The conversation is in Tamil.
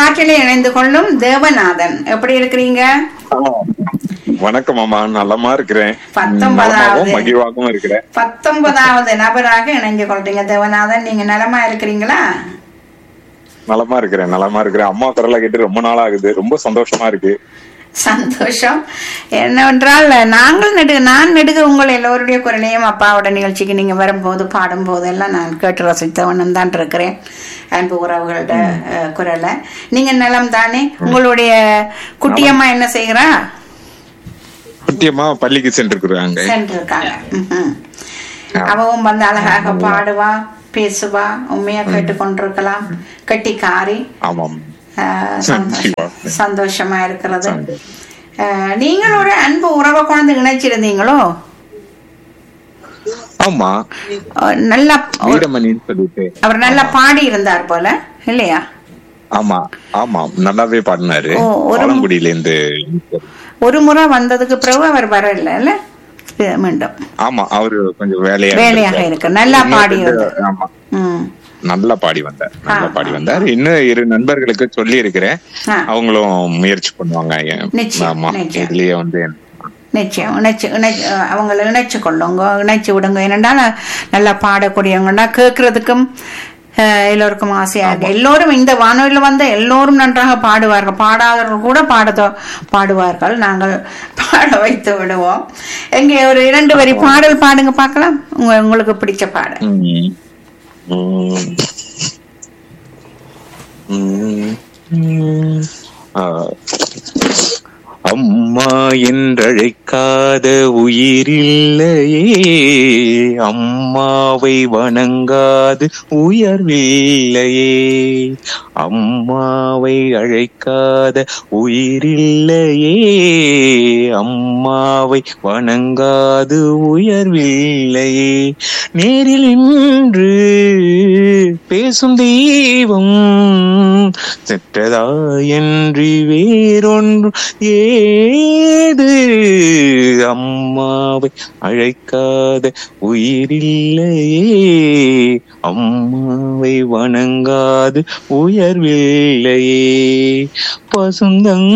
காற்றிலே இணைந்து கொள்ளும் தேவநாதன் எப்படி இருக்கிறீங்க வணக்கம் அம்மா நலமா இருக்கிறேன் பத்தொன்பதாவது. நலமாகவும் மகிழ்வாகவும் இருக்கிறேன் பத்தொன்பதாவது நபராக இணைஞ்சு கொள்றீங்க தேவநாதன் நீங்க நலமா இருக்கிறீங்களா நலமா இருக்கிறேன் நலமா இருக்கிறேன் அம்மா குரலை கேட்டு ரொம்ப நாள் ஆகுது ரொம்ப சந்தோஷமா இருக்கு சந்தோஷம் என்னவென்றால் நாங்கள் நெடு நான் நெடுக உங்கள் எல்லோருடைய குரலையும் அப்பாவோட நிகழ்ச்சிக்கு நீங்க வரும்போது பாடும்போது எல்லாம் நான் கேட்டு ரசித்தவனும் தான் இருக்கிறேன் அன்பு உறவுகளோட அஹ், குரலை நீங்க நலம் தானே உங்களுடைய குட்டியம்மா என்ன செய்கிறா குட்டியம்மா பள்ளிக்கு சென்றிருக்கிறாங்க சென்றிருக்காங்க ம்ஹும். அவவும் வந்து அழகாக பாடுவா பேசுவா உண்மையா கேட்டு கொண்டிருக்கலாம் கெட்டிக்காரி ஆமாம் அஹ், சந்தோஷம். கண்டிப்பா. சந்தோஷமா இருக்கிறது சந்தோஷம். அஹ், நீங்கள் ஒரு அன்பு உறவை கொண்டு இணைச்சிருந்தீங்களோ ஆமா அஹ், நல்லா வீரமணின்னு சொல்லிட்டு அவர் நல்லா பாடி இருந்தார் போல இல்லையா ஆமா ஆமா நல்லாவே பாடினாரு ஓ, ஒரு- ஆலங்குடியில இருந்து ஒரு முறை வந்ததுக்கு பிறகு அவர் வரல இல்ல மீண்டும் ஆமா அவரு கொஞ்சம் வேலையா வேலையாக இருந்திருக்காரு. இருக்கு. நல்லா இன்னும் பாடி ரெண்டு- வந்தார். ஆமா ம் நல்லா பாடி வந்தார் நல்லா ஆ, பாடி வந்தார் இன்னும் இரு நண்பர்களுக்கு சொல்லி இருக்கிறேன் ஆ. அவங்களும் முயற்சி பண்ணுவாங்க நிச்சயம், ஆமா நிச்சயம். இதுலயே வந்து நிச்சயம் இணைச்சு இணைச்சு அஹ், அவங்கள இணைச்சு கொள்ளுங்க இணைச்சு விடுங்க என்னடா நல்லா பாடக்கூடியவங்கன்னா கேட்கறதுக்கும் அஹ், எல்லோருக்கும் ஆசையா இருக்கு எல்லோரும் இந்த வானொலியில வந்த எல்லோரும் நன்றாக பாடுவார்கள் பாடாதவர்கள் கூட பாட பாடுவார்கள் நாங்கள் பாட வைத்து விடுவோம் எங்க ஒரு இரண்டு வரி பாடல் பாடுங்க பார்க்கலாம் உங்க உங்களுக்கு பிடிச்ச பாடல் ம். ம். ம். ம். ஆ. அம்மா என்றழைக்காத உயிரில்லையே அம்மாவை வணங்காது உயர்வில்லையே அம்மாவை அழைக்காத உயிரில்லையே அம்மாவை வணங்காது உயர்வில்லையே நேரில் நின்று பேசும் தெய்வம் செற்றதா என்று வேறொன்று ஏது அம்மாவை அழைக்காத உயிரில்லையே அம்மாவை வணங்காது உயர்வில்லையே பசுந்தங்